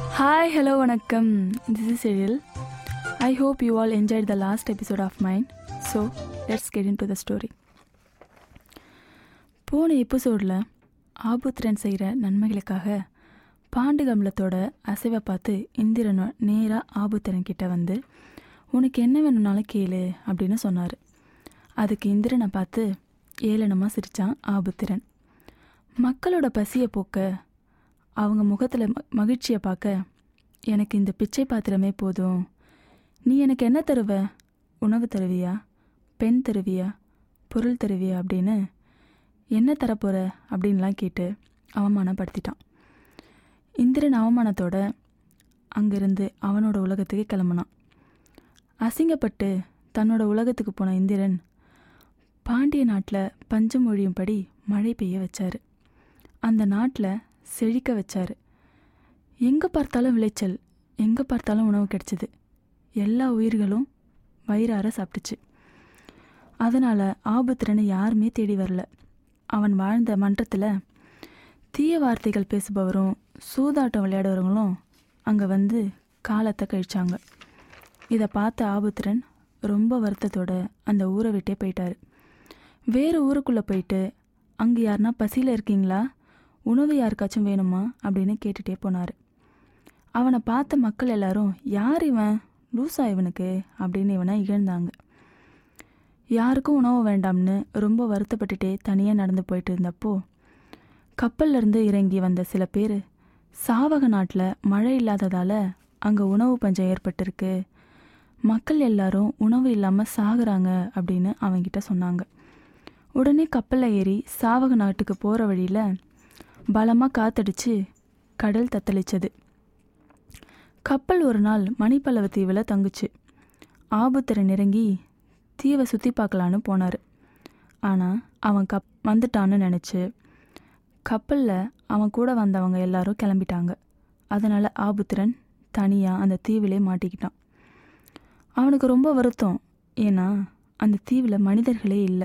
hi hello வணக்கம் this is Ezhil I hope you all enjoyed the last episode of mind so let's get into the story போன எபிசோடில் ஆபுத்திரன் செய்கிற நன்மைகளுக்காக பாண்டுகம்பளத்தோட அசைவை பார்த்து இந்திரன் நேராக ஆபுத்திரன் கிட்ட வந்து உனக்கு என்ன வேணும்னாலும் கேளு அப்படின்னு சொன்னார் அதுக்கு இந்திரனை பார்த்து ஏளனமாக சிரித்தான் ஆபுத்திரன் மக்களோட பசியை போக்க அவங்க முகத்தில் ம மகிழ்ச்சியை பார்க்க எனக்கு இந்த பிச்சை பாத்திரமே போதும் நீ எனக்கு என்ன தருவ உணவு தருவியா பெண் தருவியா பொருள் தருவியா அப்படின்னு என்ன தரப்போற அப்படின்லாம் கேட்டு அவமானப்படுத்திட்டான் இந்திரன் அவமானத்தோட அங்கிருந்து அவனோட உலகத்துக்கு கிளம்புனான் அசிங்கப்பட்டு தன்னோட உலகத்துக்கு போன இந்திரன் பாண்டிய நாட்டில் பஞ்சம் ஒழியும்படி மழை பெய்ய வச்சாரு அந்த நாட்டில் செழிக்க வச்சாரு எங்கே பார்த்தாலும் விளைச்சல் எங்கே பார்த்தாலும் உணவு கிடைச்சிது எல்லா உயிர்களும் வயிறார சாப்பிட்டுச்சு அதனால் ஆபத்திரனை யாருமே தேடி வரல அவன் வாழ்ந்த மன்றத்தில் தீய வார்த்தைகள் பேசுபவரும் சூதாட்டம் விளையாடுறவங்களும் அங்கே வந்து காலத்தை கழிச்சாங்க இதை பார்த்த ஆபுத்திரன் ரொம்ப வருத்தத்தோட அந்த ஊரை விட்டே போயிட்டாரு வேறு ஊருக்குள்ளே போயிட்டு அங்கே யாருன்னா பசியில் இருக்கீங்களா உணவு யாருக்காச்சும் வேணுமா அப்படின்னு கேட்டுட்டே போனார் அவனை பார்த்த மக்கள் எல்லாரும் யார் இவன் லூசா இவனுக்கு அப்படின்னு இவனை இகழ்ந்தாங்க யாருக்கும் உணவு வேண்டாம்னு ரொம்ப வருத்தப்பட்டுட்டே தனியாக நடந்து போயிட்டு இருந்தப்போ கப்பல்லேருந்து இறங்கி வந்த சில பேர் சாவக நாட்டில் மழை இல்லாததால் அங்கே உணவு பஞ்சம் ஏற்பட்டிருக்கு மக்கள் எல்லாரும் உணவு இல்லாமல் சாகுறாங்க அப்படின்னு அவங்கிட்ட சொன்னாங்க உடனே கப்பலில் ஏறி சாவக நாட்டுக்கு போகிற வழியில் பலமாக காத்தடிச்சு கடல் தத்தளிச்சது கப்பல் ஒரு நாள் மணிப்பல்லவ தீவில் தங்குச்சு ஆபுத்திரன் இறங்கி தீவை சுற்றி பார்க்கலான்னு போனார் ஆனால் அவன் கப் வந்துட்டான்னு நினச்சி கப்பலில் அவன் கூட வந்தவங்க எல்லாரும் கிளம்பிட்டாங்க அதனால் ஆபுத்திரன் தனியாக அந்த தீவிலே மாட்டிக்கிட்டான் அவனுக்கு ரொம்ப வருத்தம் ஏன்னா அந்த தீவில் மனிதர்களே இல்லை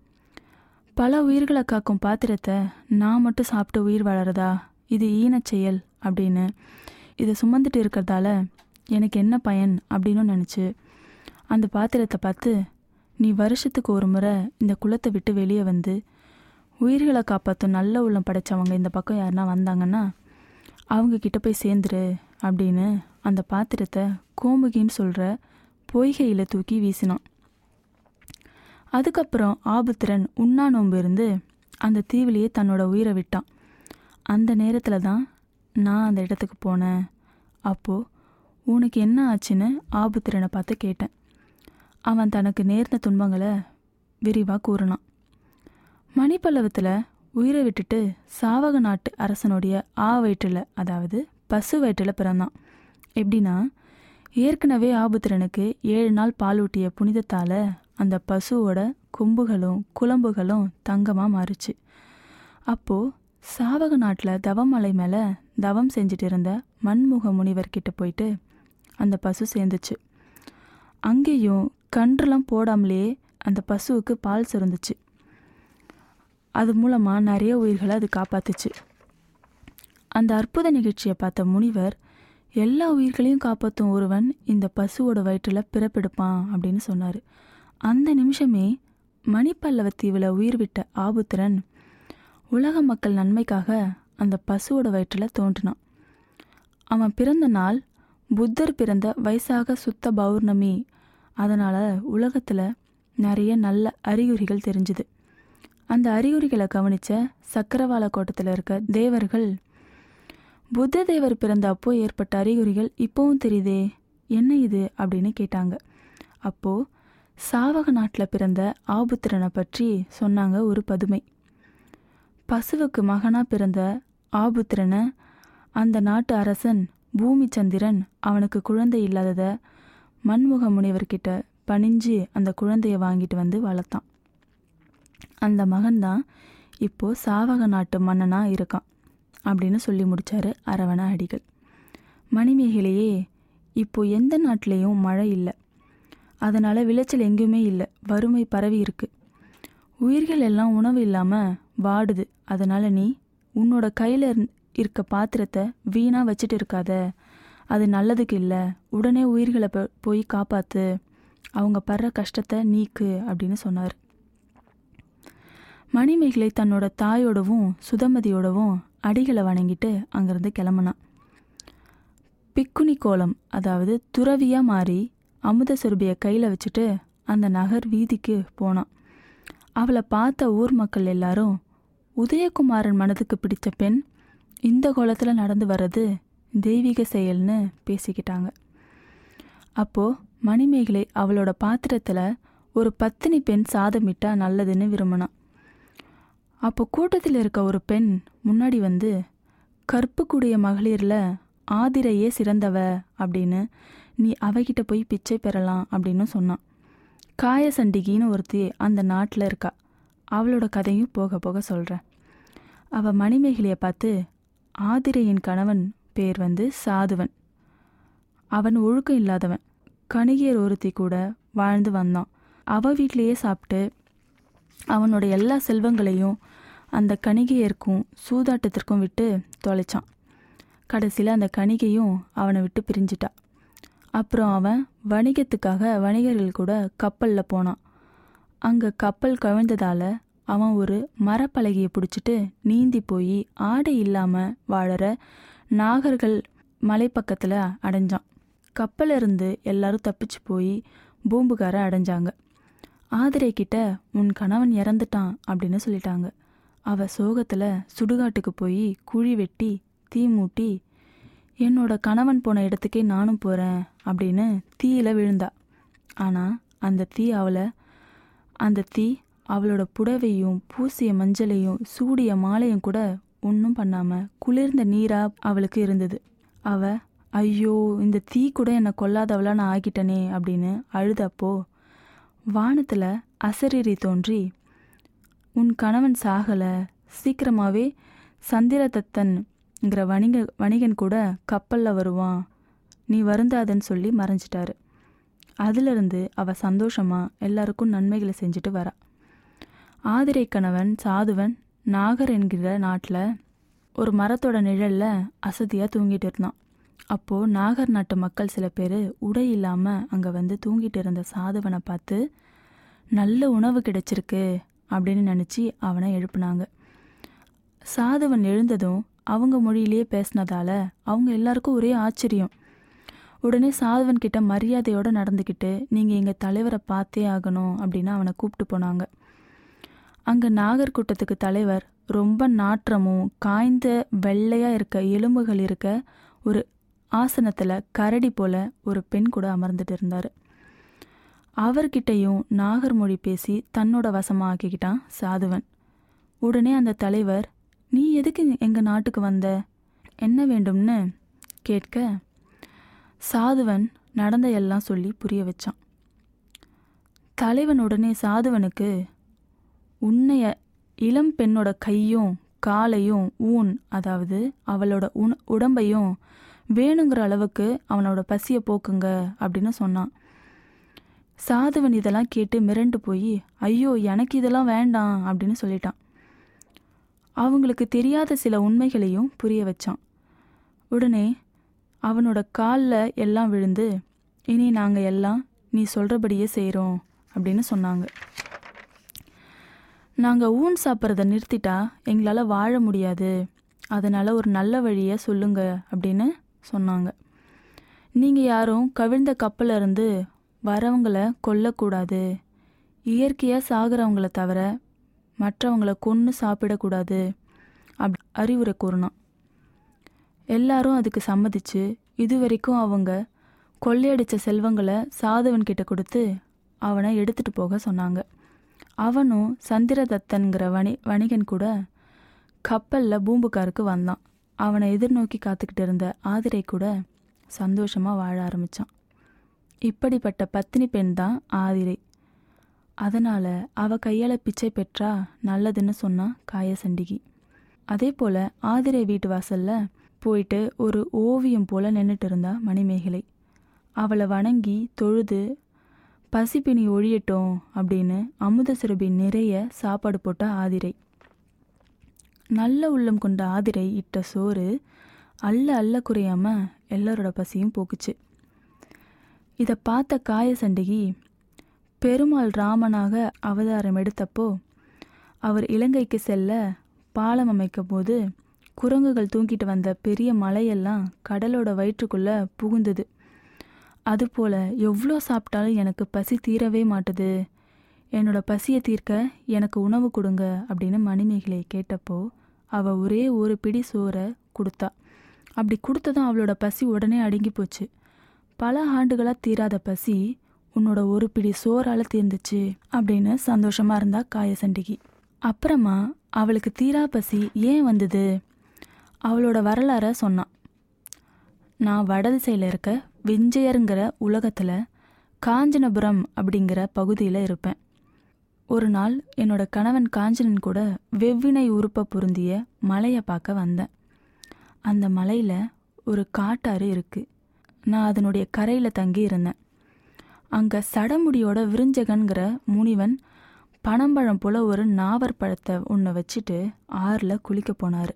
பல உயிர்களை காக்கும் பாத்திரத்தை நான் மட்டும் சாப்பிட்டு உயிர் வளருதா இது ஈனச் செயல் அப்படின்னு இதை சுமந்துட்டு இருக்கிறதால எனக்கு என்ன பயன் அப்படின்னு நினச்சி அந்த பாத்திரத்தை பார்த்து நீ வருஷத்துக்கு ஒரு முறை இந்த குளத்தை விட்டு வெளியே வந்து உயிர்களை காப்பாற்றும் நல்ல உள்ளம் படைச்சவங்க இந்த பக்கம் யாருன்னா வந்தாங்கன்னா அவங்க கிட்ட போய் சேர்ந்துரு அப்படின்னு அந்த பாத்திரத்தை கோமுகின்னு சொல்கிற பொய்கையில் தூக்கி வீசினான் அதுக்கப்புறம் ஆபுத்திரன் உண்ணா நோன்பு இருந்து அந்த தீவிலேயே தன்னோட உயிரை விட்டான் அந்த நேரத்தில் தான் நான் அந்த இடத்துக்கு போனேன் அப்போது உனக்கு என்ன ஆச்சுன்னு ஆபுத்திரனை பார்த்து கேட்டேன் அவன் தனக்கு நேர்ந்த துன்பங்களை விரிவாக கூறினான் மணிப்பல்லவத்தில் உயிரை விட்டுட்டு சாவக நாட்டு அரசனுடைய ஆ வயிற்றில் அதாவது பசு வயிற்றில் பிறந்தான் எப்படின்னா ஏற்கனவே ஆபுத்திரனுக்கு ஏழு நாள் பாலூட்டிய புனிதத்தால் அந்த பசுவோட கொம்புகளும் குழம்புகளும் தங்கமாக மாறுச்சு அப்போது சாவக நாட்டில் தவமலை மேலே தவம் செஞ்சுட்டு இருந்த மண்முக முனிவர்கிட்ட போயிட்டு அந்த பசு சேர்ந்துச்சு அங்கேயும் கன்றுலாம் போடாமலே அந்த பசுவுக்கு பால் சுரந்துச்சு அது மூலமாக நிறைய உயிர்களை அது காப்பாத்துச்சு அந்த அற்புத நிகழ்ச்சியை பார்த்த முனிவர் எல்லா உயிர்களையும் காப்பாற்றும் ஒருவன் இந்த பசுவோட வயிற்றில் பிறப்பெடுப்பான் அப்படின்னு சொன்னார் அந்த நிமிஷமே மணிப்பல்லவ தீவில் உயிர் விட்ட ஆபுத்திரன் உலக மக்கள் நன்மைக்காக அந்த பசுவோட வயிற்றில் தோன்றினான் அவன் பிறந்த நாள் புத்தர் பிறந்த வைசாக சுத்த பௌர்ணமி அதனால் உலகத்தில் நிறைய நல்ல அறிகுறிகள் தெரிஞ்சுது அந்த அறிகுறிகளை கவனித்த சக்கரவாள கோட்டத்தில் இருக்க தேவர்கள் புத்த தேவர் பிறந்த அப்போ ஏற்பட்ட அறிகுறிகள் இப்போவும் தெரியுதே என்ன இது அப்படின்னு கேட்டாங்க அப்போது சாவக நாட்டில் பிறந்த ஆபுத்திரனை பற்றி சொன்னாங்க ஒரு பதுமை பசுவுக்கு மகனாக பிறந்த ஆபுத்திரனை அந்த நாட்டு அரசன் பூமி சந்திரன் அவனுக்கு குழந்தை இல்லாததை மண்முக முனிவர்கிட்ட பணிஞ்சு அந்த குழந்தைய வாங்கிட்டு வந்து வளர்த்தான் அந்த மகன்தான் இப்போது சாவக நாட்டு மன்னனாக இருக்கான் அப்படின்னு சொல்லி முடித்தார் அரவண அடிகள் மணிமேகலையே இப்போ எந்த நாட்டிலையும் மழை இல்லை அதனால் விளைச்சல் எங்கேயுமே இல்லை வறுமை பரவி இருக்கு உயிர்கள் எல்லாம் உணவு இல்லாமல் வாடுது அதனால் நீ உன்னோட கையில் இருக்க பாத்திரத்தை வீணாக வச்சுட்டு இருக்காத அது நல்லதுக்கு இல்லை உடனே உயிர்களை போ- போய் காப்பாத்து அவங்க படுற கஷ்டத்தை நீக்கு அப்படின்னு சொன்னார் மணிமேகலை தன்னோட தாயோடவும் சுதமதியோடவும் அடிகளை வணங்கிட்டு அங்கேருந்து கிளம்புனான் பிக்குனி கோலம் அதாவது துறவியாக மாறி அமுத சுரபியை கையில் வச்சுட்டு அந்த நகர் வீதிக்கு போனான் அவளை பார்த்த ஊர் மக்கள் எல்லாரும் உதயகுமாரன் மனதுக்கு பிடிச்ச பெண் இந்த கோலத்தில் நடந்து வர்றது தெய்வீக செயல்னு பேசிக்கிட்டாங்க அப்போது மணிமேகலை அவளோட பாத்திரத்தில் ஒரு பத்தினி பெண் சாதமிட்டா நல்லதுன்னு விரும்பினான் அப்போ கூட்டத்தில் இருக்க ஒரு பெண் முன்னாடி வந்து கற்புக்குடைய மகளிரில் ஆதிரையே சிறந்தவ அப்படின்னு நீ அவகிட்ட போய் பிச்சை பெறலாம் அப்படின்னு சொன்னான் காயசண்டிகின்னு ஒருத்தி அந்த நாட்டில் இருக்கா அவளோட கதையும் போக போக சொல்கிறேன் அவள் மணிமேகலையை பார்த்து ஆதிரையின் கணவன் பேர் வந்து சாதுவன் அவன் ஒழுக்கம் இல்லாதவன் கணிகையர் ஒருத்தி கூட வாழ்ந்து வந்தான் அவ வீட்டிலேயே சாப்பிட்டு அவனோட எல்லா செல்வங்களையும் அந்த கணிகையருக்கும் சூதாட்டத்திற்கும் விட்டு தொலைச்சான் கடைசியில் அந்த கணிகையும் அவனை விட்டு பிரிஞ்சிட்டா அப்புறம் அவன் வணிகத்துக்காக வணிகர்கள் கூட கப்பலில் போனான் அங்கே கப்பல் கவிழ்ந்ததால் அவன் ஒரு மரப்பலகையை பிடிச்சிட்டு நீந்தி போய் ஆடை இல்லாமல் வாழற நாகர்கள் மலை பக்கத்தில் அடைஞ்சான் கப்பல்ல இருந்து எல்லாரும் தப்பிச்சு போய் பூம்புகாரை அடைஞ்சாங்க ஆதிரை கிட்ட உன் கணவன் இறந்துட்டான் அப்படின்னு சொல்லிட்டாங்க அவ சோகத்தில் சுடுகாட்டுக்கு போய் குழி வெட்டி தீ மூட்டி என்னோட கணவன் போன இடத்துக்கே நானும் போகிறேன் அப்படின்னு தீயில விழுந்தா ஆனால் அந்த தீ அவளை அந்த தீ அவளோட புடவையும் பூசிய மஞ்சளையும் சூடிய மாலையும் கூட ஒன்றும் பண்ணாமல் குளிர்ந்த நீராக அவளுக்கு இருந்தது அவ ஐயோ இந்த தீ கூட என்னை கொல்லாதவளா நான் ஆகிட்டனே அப்படின்னு அழுதப்போ வானத்தில் அசரீரி தோன்றி உன் கணவன் சாகலை சீக்கிரமாகவே சந்திரதத்தன்ங்கிற வணிக வணிகன் கூட கப்பலில் வருவான் நீ வருந்தாதன்னு சொல்லி மறைஞ்சிட்டாரு அதிலிருந்து அவ சந்தோஷமா எல்லாருக்கும் நன்மைகளை செஞ்சுட்டு வரா ஆதிரை கணவன் சாதுவன் நாகர் என்கிற நாட்டில் ஒரு மரத்தோட நிழல்ல அசதியாக தூங்கிட்டு இருந்தான் அப்போது நாகர் நாட்டு மக்கள் சில பேர் உடை இல்லாமல் அங்கே வந்து தூங்கிட்டு இருந்த சாதுவனை பார்த்து நல்ல உணவு கிடைச்சிருக்கு அப்படின்னு நினச்சி அவனை எழுப்புனாங்க சாதுவன் எழுந்ததும் அவங்க மொழியிலேயே பேசினதால அவங்க எல்லாருக்கும் ஒரே ஆச்சரியம் உடனே சாதுவன் கிட்ட மரியாதையோடு நடந்துக்கிட்டு நீங்கள் எங்கள் தலைவரை பார்த்தே ஆகணும் அப்படின்னு அவனை கூப்பிட்டு போனாங்க அங்கே நாகர் கூட்டத்துக்கு தலைவர் ரொம்ப நாற்றமும் காய்ந்த வெள்ளையாக இருக்க எலும்புகள் இருக்க ஒரு ஆசனத்தில் கரடி போல ஒரு பெண் கூட அமர்ந்துட்டு இருந்தார் அவர்கிட்டையும் நாகர் மொழி பேசி தன்னோட வசமாக ஆக்கிக்கிட்டான் சாதுவன் உடனே அந்த தலைவர் நீ எதுக்கு எங்கள் நாட்டுக்கு வந்த என்ன வேண்டும்னு கேட்க சாதுவன் நடந்த எல்லாம் சொல்லி புரிய வச்சான் தலைவன் உடனே சாதுவனுக்கு உன்னைய இளம் பெண்ணோட கையும் காலையும் ஊன் அதாவது அவளோட உண உடம்பையும் வேணுங்கிற அளவுக்கு அவனோட பசியை போக்குங்க அப்படின்னு சொன்னான் சாதுவன் இதெல்லாம் கேட்டு மிரண்டு போய் ஐயோ எனக்கு இதெல்லாம் வேண்டாம் அப்படின்னு சொல்லிட்டான் அவங்களுக்கு தெரியாத சில உண்மைகளையும் புரிய வச்சான் உடனே அவனோட காலில் எல்லாம் விழுந்து இனி நாங்கள் எல்லாம் நீ சொல்கிறபடியே செய்கிறோம் அப்படின்னு சொன்னாங்க நாங்கள் ஊன் சாப்பிட்றத நிறுத்திட்டா எங்களால் வாழ முடியாது அதனால் ஒரு நல்ல வழியை சொல்லுங்க அப்படின்னு சொன்னாங்க நீங்கள் யாரும் கவிழ்ந்த கப்பல்ல இருந்து வரவங்களை கொல்லக்கூடாது இயற்கையாக சாகிறவங்கள தவிர மற்றவங்கள கொன்று சாப்பிடக்கூடாது அப் அறிவுரை கூறினான் எல்லாரும் அதுக்கு சம்மதிச்சு இது வரைக்கும் அவங்க கொள்ளையடித்த செல்வங்களை சாதுவன் கிட்ட கொடுத்து அவனை எடுத்துட்டு போக சொன்னாங்க அவனும் சந்திரதத்தன்கிற வணி வணிகன் கூட கப்பலில் பூம்புகாருக்கு வந்தான் அவனை எதிர்நோக்கி காத்துக்கிட்டு இருந்த ஆதிரை கூட சந்தோஷமாக வாழ ஆரம்பித்தான் இப்படிப்பட்ட பத்தினி பெண் தான் ஆதிரை அதனால் அவ கையால் பிச்சை பெற்றா நல்லதுன்னு சொன்னா காயசண்டிகி அதே போல் ஆதிரை வீட்டு வாசலில் போயிட்டு ஒரு ஓவியம் போல் நின்றுட்டு இருந்தா மணிமேகலை அவளை வணங்கி தொழுது பசிப்பினி ஒழியட்டும் அப்படின்னு அமுத சுரபி நிறைய சாப்பாடு போட்ட ஆதிரை நல்ல உள்ளம் கொண்ட ஆதிரை இட்ட சோறு அல்ல அல்ல குறையாம எல்லாரோட பசியும் போக்குச்சு இதை பார்த்த காயசண்டிகி பெருமாள் ராமனாக அவதாரம் எடுத்தப்போ அவர் இலங்கைக்கு செல்ல பாலம் அமைக்கும் போது குரங்குகள் தூங்கிட்டு வந்த பெரிய மலையெல்லாம் கடலோட வயிற்றுக்குள்ள புகுந்தது அதுபோல எவ்வளோ சாப்பிட்டாலும் எனக்கு பசி தீரவே மாட்டுது என்னோட பசியை தீர்க்க எனக்கு உணவு கொடுங்க அப்படின்னு மணிமேகலை கேட்டப்போ அவ ஒரே ஒரு பிடி சோறை கொடுத்தா அப்படி கொடுத்ததும் அவளோட பசி உடனே அடங்கி போச்சு பல ஆண்டுகளாக தீராத பசி உன்னோட ஒரு பிடி சோறால தீர்ந்துச்சு அப்படின்னு சந்தோஷமா இருந்தா காயசண்டிகி அப்புறமா அவளுக்கு தீரா பசி ஏன் வந்தது அவளோட வரலாற சொன்னான் நான் வடதிசையில் இருக்க விஞ்சயருங்கிற உலகத்தில் காஞ்சனபுரம் அப்படிங்கிற பகுதியில் இருப்பேன் ஒரு நாள் என்னோட கணவன் காஞ்சனன் கூட வெவ்வினை உறுப்பை பொருந்திய மலையை பார்க்க வந்தேன் அந்த மலையில் ஒரு காட்டாறு இருக்குது நான் அதனுடைய கரையில் தங்கி இருந்தேன் அங்கே சடமுடியோட விருஞ்சகன்கிற முனிவன் பனம்பழம் போல ஒரு நாவற் பழத்தை ஒன்றை வச்சுட்டு ஆறில் குளிக்க போனார்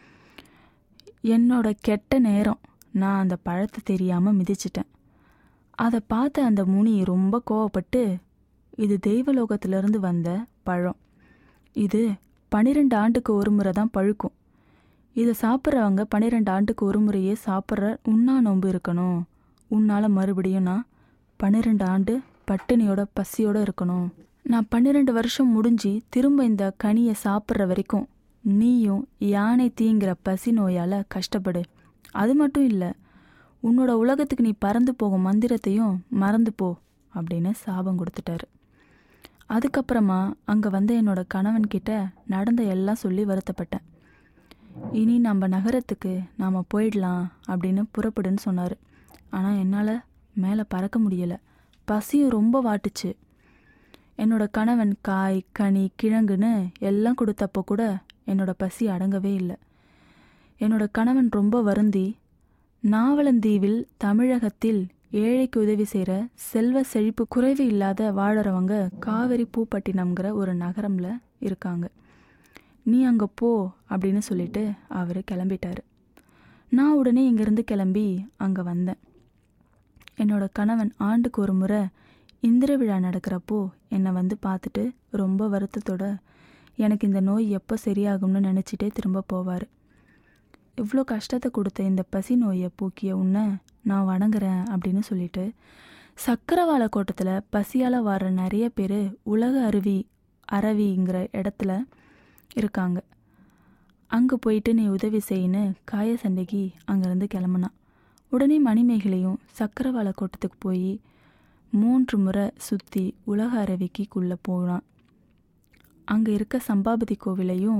என்னோட கெட்ட நேரம் நான் அந்த பழத்தை தெரியாமல் மிதிச்சிட்டேன் அதை பார்த்த அந்த முனி ரொம்ப கோவப்பட்டு இது தெய்வலோகத்திலிருந்து வந்த பழம் இது பன்னிரெண்டு ஆண்டுக்கு ஒரு முறை தான் பழுக்கும் இதை சாப்பிட்றவங்க பன்னிரெண்டு ஆண்டுக்கு ஒரு முறையே சாப்பிட்ற உண்ணா நோன்பு இருக்கணும் உன்னால் மறுபடியும் நான் பன்னிரெண்டு ஆண்டு பட்டினியோட பசியோட இருக்கணும் நான் பன்னிரெண்டு வருஷம் முடிஞ்சு திரும்ப இந்த கனியை சாப்பிட்ற வரைக்கும் நீயும் யானை தீங்கிற பசி நோயால் கஷ்டப்படு அது மட்டும் இல்லை உன்னோட உலகத்துக்கு நீ பறந்து போகும் மந்திரத்தையும் மறந்து போ அப்படின்னு சாபம் கொடுத்துட்டாரு அதுக்கப்புறமா அங்கே வந்த என்னோட கணவன்கிட்ட நடந்த எல்லாம் சொல்லி வருத்தப்பட்டேன் இனி நம்ம நகரத்துக்கு நாம் போயிடலாம் அப்படின்னு புறப்படுன்னு சொன்னார் ஆனால் என்னால் மேலே பறக்க முடியலை பசியும் ரொம்ப வாட்டுச்சு என்னோட கணவன் காய் கனி கிழங்குன்னு எல்லாம் கொடுத்தப்போ கூட என்னோட பசி அடங்கவே இல்லை என்னோட கணவன் ரொம்ப வருந்தி நாவலந்தீவில் தமிழகத்தில் ஏழைக்கு உதவி செய்கிற செல்வ செழிப்பு குறைவு இல்லாத வாழறவங்க காவிரி பூப்பட்டினம்ங்கிற ஒரு நகரம்ல இருக்காங்க நீ அங்கே போ அப்படின்னு சொல்லிட்டு அவர் கிளம்பிட்டார் நான் உடனே இங்கேருந்து கிளம்பி அங்கே வந்தேன் என்னோட கணவன் ஆண்டுக்கு ஒரு முறை இந்திர விழா நடக்கிறப்போ என்னை வந்து பார்த்துட்டு ரொம்ப வருத்தத்தோட எனக்கு இந்த நோய் எப்போ சரியாகும்னு நினச்சிட்டே திரும்ப போவார் இவ்வளோ கஷ்டத்தை கொடுத்த இந்த பசி நோயை போக்கிய உன்னை நான் வணங்குறேன் அப்படின்னு சொல்லிட்டு சக்கரவாள கோட்டத்தில் பசியால் வர நிறைய பேர் உலக அருவி அரவிங்கிற இடத்துல இருக்காங்க அங்கே போயிட்டு நீ உதவி செய்யின்னு காய சண்டைக்கு அங்கேருந்து கிளம்புனான் உடனே மணிமேகலையும் சக்கரவாள கோட்டத்துக்கு போய் மூன்று முறை சுற்றி உலக அரவிக்குள்ளே போனான் அங்கே இருக்க சம்பாபதி கோவிலையும்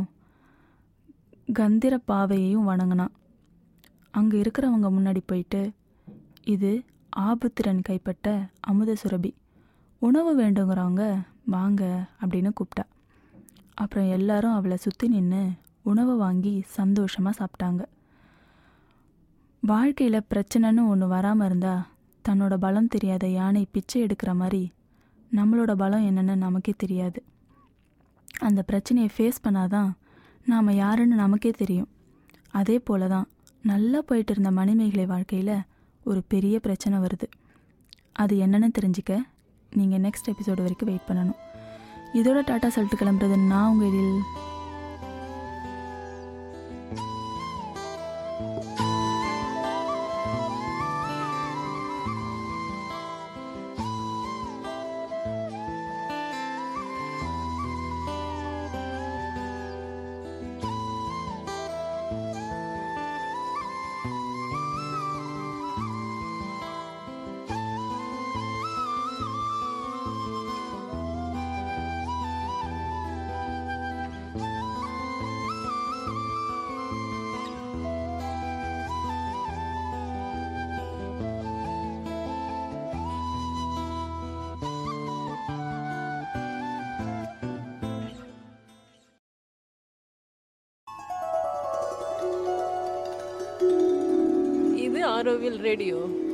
கந்திர பாவையையும் வணங்கினான் அங்கே இருக்கிறவங்க முன்னாடி போயிட்டு இது ஆபுத்திரன் கைப்பட்ட அமுத சுரபி உணவு வேண்டுங்கிறவங்க வாங்க அப்படின்னு கூப்பிட்டா அப்புறம் எல்லாரும் அவளை சுற்றி நின்று உணவை வாங்கி சந்தோஷமாக சாப்பிட்டாங்க வாழ்க்கையில் பிரச்சனைன்னு ஒன்று வராமல் இருந்தா தன்னோட பலம் தெரியாத யானை பிச்சை எடுக்கிற மாதிரி நம்மளோட பலம் என்னன்னு நமக்கே தெரியாது அந்த பிரச்சனையை ஃபேஸ் பண்ணாதான் நாம் யாருன்னு நமக்கே தெரியும் அதே போல தான் நல்லா போயிட்டு இருந்த மணிமேகலை வாழ்க்கையில் ஒரு பெரிய பிரச்சனை வருது அது என்னன்னு தெரிஞ்சுக்க நீங்கள் நெக்ஸ்ட் எபிசோடு வரைக்கும் வெயிட் பண்ணணும் இதோட டாட்டா சொல்லிட்டு கிளம்புறது நான் உங்கள் எழில் இது ஆரோவில் ரேடியோ